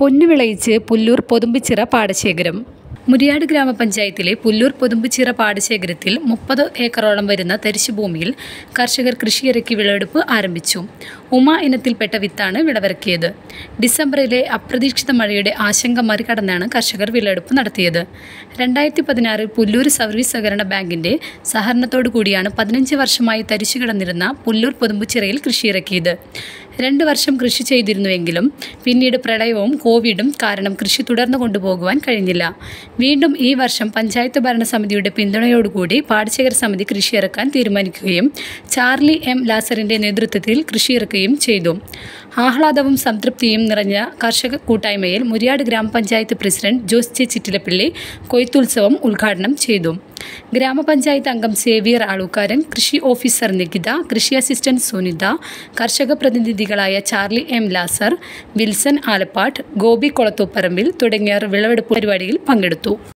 പൊന്നു വിളയിച്ച് പുല്ലൂർ പൊതുമ്പിച്ചിറ പാടശേഖരം മുരിയാട് ഗ്രാമപഞ്ചായത്തിലെ പുല്ലൂർ പൊതുമ്പിച്ചിറ പാടശേഖരത്തിൽ മുപ്പത് ഏക്കറോളം വരുന്ന തരിശുഭൂമിയിൽ കർഷകർ കൃഷിയിറക്കി വിളവെടുപ്പ് ആരംഭിച്ചു ഉമ ഇനത്തിൽപ്പെട്ട വിത്താണ് വിളവിറക്കിയത് ഡിസംബറിലെ അപ്രതീക്ഷിത മഴയുടെ ആശങ്ക മറികടന്നാണ് കർഷകർ വിളവെടുപ്പ് നടത്തിയത് രണ്ടായിരത്തി പതിനാറിൽ പുല്ലൂർ സർവീസ് സഹകരണ ബാങ്കിന്റെ സഹകരണത്തോടു കൂടിയാണ് പതിനഞ്ച് വർഷമായി തരിശു കിടന്നിരുന്ന പുല്ലൂർ പൊതുമ്പുച്ചിറയിൽ കൃഷിയിറക്കിയത് രണ്ട് വർഷം കൃഷി ചെയ്തിരുന്നുവെങ്കിലും പിന്നീട് പ്രളയവും കോവിഡും കാരണം കൃഷി തുടർന്നു കൊണ്ടുപോകുവാൻ കഴിഞ്ഞില്ല വീണ്ടും ഈ വർഷം പഞ്ചായത്ത് ഭരണസമിതിയുടെ പിന്തുണയോടുകൂടി പാടശേഖര സമിതി കൃഷിയിറക്കാൻ തീരുമാനിക്കുകയും ചാർലി എം ലാസറിന്റെ നേതൃത്വത്തിൽ കൃഷിയിറക്കുകയും ചെയ്തു ആഹ്ലാദവും സംതൃപ്തിയും നിറഞ്ഞ കർഷക കൂട്ടായ്മയിൽ മുരിയാട് ഗ്രാമപഞ്ചായത്ത് പ്രസിഡന്റ് ജോസ് ജെ ചിറ്റിലപ്പിള്ളി കൊയ്ത്തുത്സവം ഉദ്ഘാടനം ചെയ്തു ഗ്രാമപഞ്ചായത്ത് അംഗം സേവിയർ ആളൂക്കാരൻ കൃഷി ഓഫീസർ നികിത കൃഷി അസിസ്റ്റന്റ് സുനിത കർഷക പ്രതിനിധികളായ Charlie M Lazar Wilson Alappat Gopi കൊളത്തൂപ്പറമ്പിൽ തുടങ്ങിയവർ വിളവെടുപ്പ് പരിപാടിയിൽ പങ്കെടുത്തു